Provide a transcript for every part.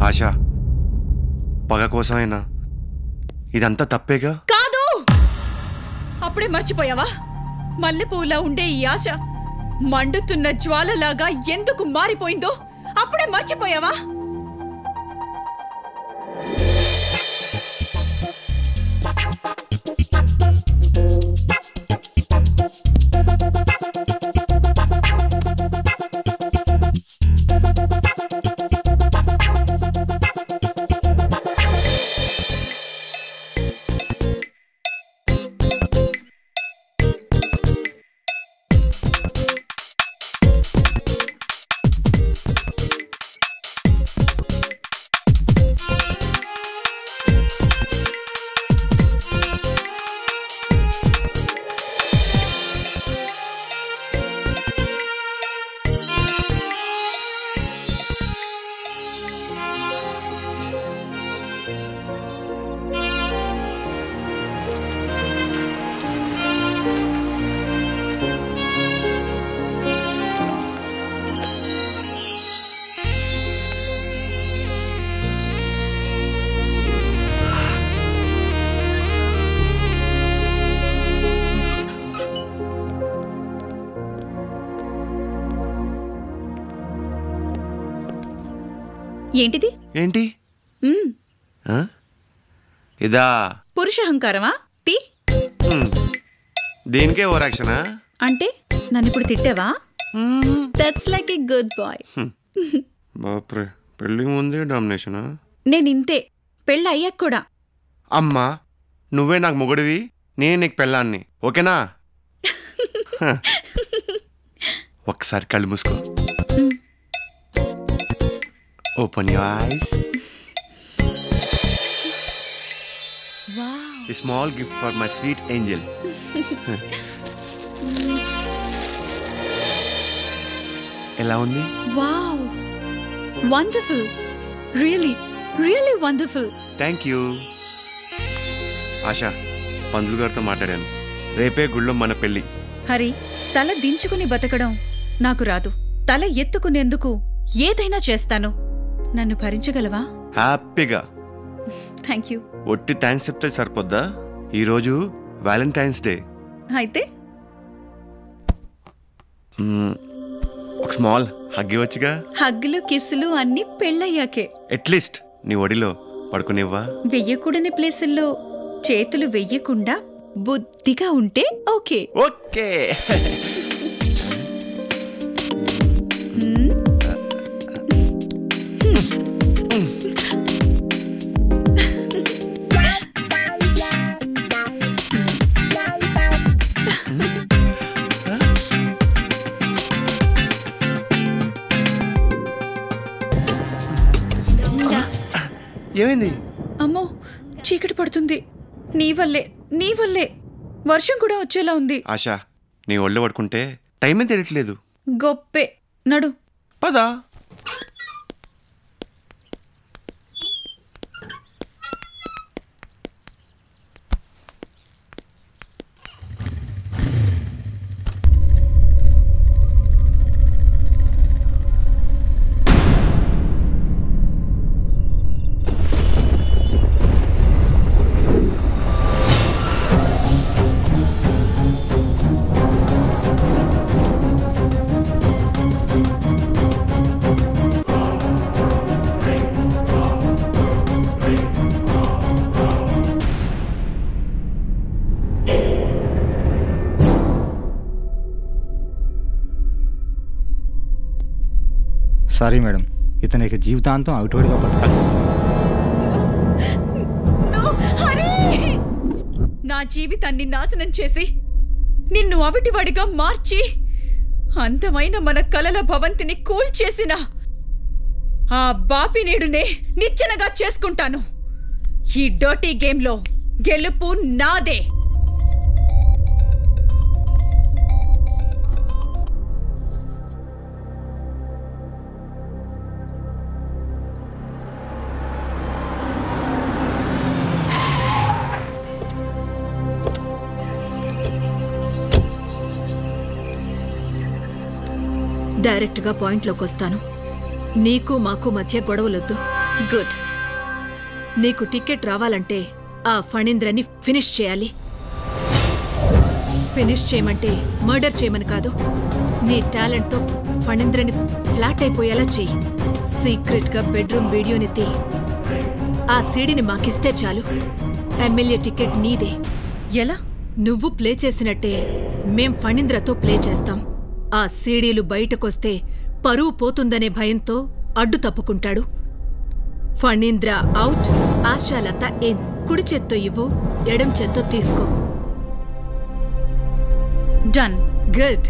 ఆశ పగ కోసమైనా ఇదంతా తప్పేగా కాదు అప్పుడే మర్చిపోయావా మల్లెపూలా ఉండే ఈ ఆశ మండుతున్న జ్వాలలాగా ఎందుకు మారిపోయిందో అప్పుడే మర్చిపోయావా ఏంటిది ఏంటి మ్మ్. ఆ? ఇదా పురుషహంకారమా తి హ్మ్. దీనికే ఓ యాక్షనా అంటే నన్ను ఇప్పుడు తిట్టావా that's like a good boy బాప్రే పెళ్ళికి ముందే డామినేషనా నేను ఇంతే పెళ్ళి అయ్యాక కూడా అమ్మా నువ్వే నాకు మొగుడివి నేను నీకు పెళ్ళాన్ని ఓకేనా హ. ఒకసారి కళ్ళు మూసుకో open your eyes small gift for my sweet angel ఎలా ఉంది wow wonderful really really wonderful thank you Asha పందులు గారితో మాట్లాడాను రేపే గుళ్ళో మన పెళ్ళి హరి తల దించుకుని బతకడం నాకు రాదు తల ఎత్తుకునేందుకు ఏదైనా చేస్తాను నన్ను భరించగలవా హ్యాపీగా థ్యాంక్ యూ ఒట్టి థ్యాంక్స్ చెప్తే సరిపోద్దా ఈరోజు వ్యాలంటైన్స్ డే అయితే మ్మ్, ఒక స్మాల్ హగ్ ఇవ్వచ్చుగా హగ్గులు కిస్సులు అన్ని పెళ్ళయ్యాకే అట్లీస్ట్ నీ ఒడిలో పడుకునివ్వా వెయ్యకూడని ప్లేసుల్లో చేతులు వెయ్యకుండా బుద్ధిగా ఉంటే ఓకే ఓకే ఏమైంది అమ్మో చీకటి పడుతుంది నీ వల్లే నీ వల్లే వర్షం కూడా వచ్చేలా ఉంది ఆశా నీ ఒళ్ళు పడుకుంటే టైమే తెలియట్లేదు గొప్పే నడు పదా సారీ మేడం ఇతనికి జీవితాంతం అవుట్వర్డ్గా బతకాలి నా జీవితాన్ని నాశనం చేసి నిన్ను అవిటివాడిగా మార్చి అందమైన మన కలల భవంతిని కూల్చేసిన ఆ బాఫినేడునే నిచ్చెనగా చేసుకుంటాను ఈ డర్టీ గేమ్లో గెలుపు నాదే డైరెక్ట్గా పాయింట్లోకి వస్తాను నీకు మాకు మధ్య గొడవలొద్దు గుడ్ నీకు టికెట్ రావాలంటే ఆ ఫణీంద్రని ఫినిష్ చేయాలి ఫినిష్ చేయమంటే మర్డర్ చేయమని కాదు నీ టాలెంట్తో ఫణీంద్రని ఫ్లాట్ అయిపోయేలా చెయ్యి సీక్రెట్గా బెడ్రూమ్ వీడియోని తీ ఆ సీడీని మాకిస్తే చాలు ఎమ్మెల్యే టికెట్ నీదే ఎలా నువ్వు ప్లే చేసినట్టే మేం ఫణీంద్రతో ప్లే చేస్తాం ఆ సీడీలు బయటకొస్తే పరువు పోతుందనే భయంతో అడ్డు తప్పుకుంటాడు ఫణీంద్ర అవుట్ ఆశాలత ఇన్ కుడి చేత్తో ఇవ్వు ఎడం చేత్తో తీసుకో డన్ గుడ్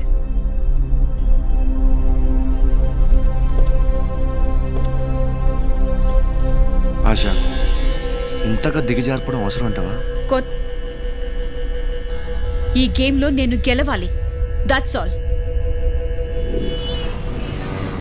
ఆశ ఇంతగా దిగజార్పడం అవసరం అంటావా కొత్ ఈ గేమ్లో నేను గెలవాలి దట్స్ ఆల్